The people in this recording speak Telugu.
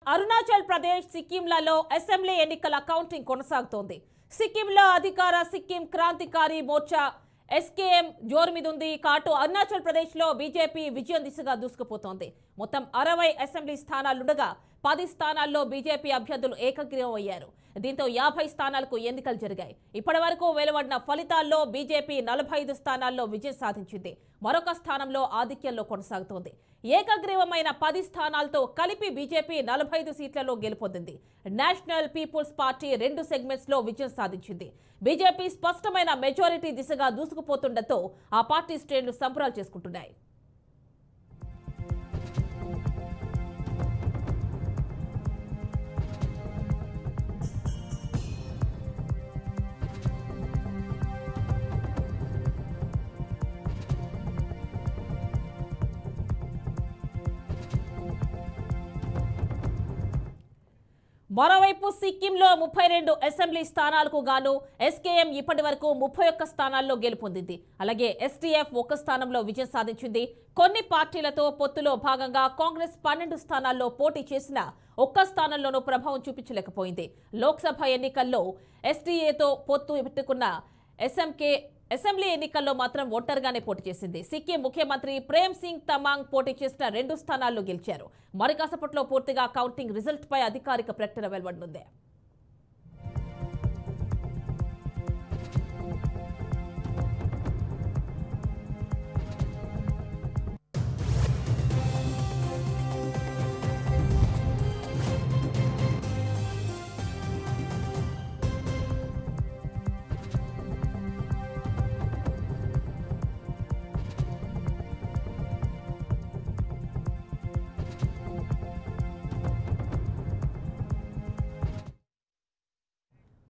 అరుణాచల్ ప్రదేశ్ సిక్కింలలో అసెంబ్లీ ఎన్నికల కౌంటింగ్ కొనసాగుతోంది సిక్కింలో అధికార సిక్కిం క్రాంతికారి మోర్చా ఎస్కేఎం జోరు మీద ఉంది కాటు అరుణాచల్ ప్రదేశ్ లో బీజేపీ విజయం దిశగా దూసుకుపోతోంది మొత్తం అరవై అసెంబ్లీ స్థానాలుండగా పది స్థానాల్లో బీజేపీ అభ్యర్థులు ఏకగ్రీవం అయ్యారు దీంతో యాభై స్థానాలకు ఎన్నికలు జరిగాయి ఇప్పటి వరకు వెలువడిన ఫలితాల్లో బీజేపీ నలభై ఐదు స్థానాల్లో విజయం సాధించింది మరొక స్థానంలో ఆధిక్యంలో కొనసాగుతోంది ఏకగ్రీవమైన పది స్థానాలతో కలిపి బీజేపీ నలభై ఐదు సీట్లలో గెలుపొందింది నేషనల్ పీపుల్స్ పార్టీ రెండు సెగ్మెంట్స్ లో విజయం సాధించింది బీజేపీ స్పష్టమైన మెజారిటీ దిశగా దూసుకుపోతుండటంతో ఆ పార్టీ శ్రేణులు సంబరాలు చేసుకుంటున్నాయి మరోవైపు సిక్కింలో ముప్పై రెండు అసెంబ్లీ స్థానాలకు గాను ఎస్కేఎం ఇప్పటి వరకు ముప్పై ఒక్క స్థానాల్లో గెలుపొందింది అలాగే ఎస్టీఎఫ్ ఒక స్థానంలో విజయం సాధించింది కొన్ని పార్టీలతో పొత్తులో భాగంగా కాంగ్రెస్ పన్నెండు స్థానాల్లో పోటీ చేసిన ఒక్క స్థానంలోనూ ప్రభావం చూపించలేకపోయింది లోక్సభ ఎన్నికల్లో ఎస్టీఏతో పొత్తు పెట్టుకున్న ఎస్ఎంకే అసెంబ్లీ ఎన్నికల్లో మాత్రం ఒంటరిగానే పోటీ చేసింది సిక్కిం ముఖ్యమంత్రి ప్రేమ్ సింగ్ తమాంగ్ పోటీ చేసిన రెండు స్థానాల్లో గెలిచారు మరి కాసేపట్లో పూర్తిగా కౌంటింగ్ రిజల్ట్ పై అధికారిక ప్రకటన వెలువడనుంది